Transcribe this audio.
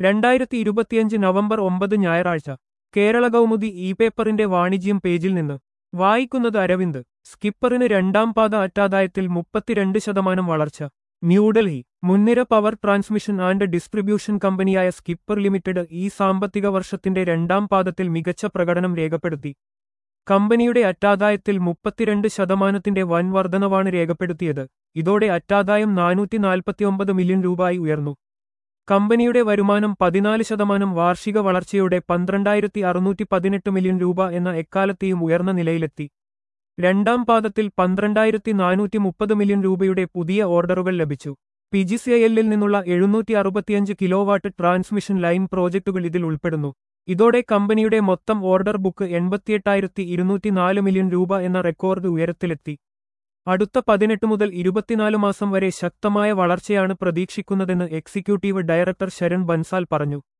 രണ്ടായിരത്തി ഇരുപത്തിയഞ്ച് നവംബർ ഒമ്പത് ഞായറാഴ്ച കേരള കൗമുദി ഇ പേപ്പറിന്റെ വാണിജ്യം പേജിൽ നിന്ന് വായിക്കുന്നത് അരവിന്ദ് സ്കിപ്പറിന് രണ്ടാം പാത അറ്റാദായത്തിൽ മുപ്പത്തിരണ്ട് ശതമാനം വളർച്ച ന്യൂഡൽഹി മുൻനിര പവർ ട്രാൻസ്മിഷൻ ആൻഡ് ഡിസ്ട്രിബ്യൂഷൻ കമ്പനിയായ സ്കിപ്പർ ലിമിറ്റഡ് ഈ സാമ്പത്തിക വർഷത്തിന്റെ രണ്ടാം പാദത്തിൽ മികച്ച പ്രകടനം രേഖപ്പെടുത്തി കമ്പനിയുടെ അറ്റാദായത്തിൽ മുപ്പത്തിരണ്ട് ശതമാനത്തിന്റെ വൻ വർധനവാണ് രേഖപ്പെടുത്തിയത് ഇതോടെ അറ്റാദായം നാനൂറ്റി നാൽപ്പത്തിയൊമ്പത് മില്യൺ രൂപയായി ഉയർന്നു കമ്പനിയുടെ വരുമാനം പതിനാല് ശതമാനം വാർഷിക വളർച്ചയോടെ പന്ത്രണ്ടായിരത്തി അറുന്നൂറ്റി പതിനെട്ട് മില്യൺ രൂപ എന്ന എക്കാലത്തെയും ഉയർന്ന നിലയിലെത്തി രണ്ടാം പാദത്തിൽ പന്ത്രണ്ടായിരത്തി നാനൂറ്റി മുപ്പത് മില്യൺ രൂപയുടെ പുതിയ ഓർഡറുകൾ ലഭിച്ചു പിജിസിഐഎല്ലിൽ നിന്നുള്ള എഴുന്നൂറ്റി അറുപത്തിയഞ്ച് കിലോവാട്ട് ട്രാൻസ്മിഷൻ ലൈൻ പ്രോജക്റ്റുകൾ ഇതിൽ ഉൾപ്പെടുന്നു ഇതോടെ കമ്പനിയുടെ മൊത്തം ഓർഡർ ബുക്ക് എൺപത്തിയെട്ടായിരത്തി ഇരുന്നൂറ്റിനാല് മില്യൺ രൂപ എന്ന റെക്കോർഡ് ഉയരത്തിലെത്തി അടുത്ത പതിനെട്ട് മുതൽ ഇരുപത്തിനാല് മാസം വരെ ശക്തമായ വളർച്ചയാണ് പ്രതീക്ഷിക്കുന്നതെന്ന് എക്സിക്യൂട്ടീവ് ഡയറക്ടർ ശരൺ ബൻസാൽ പറഞ്ഞു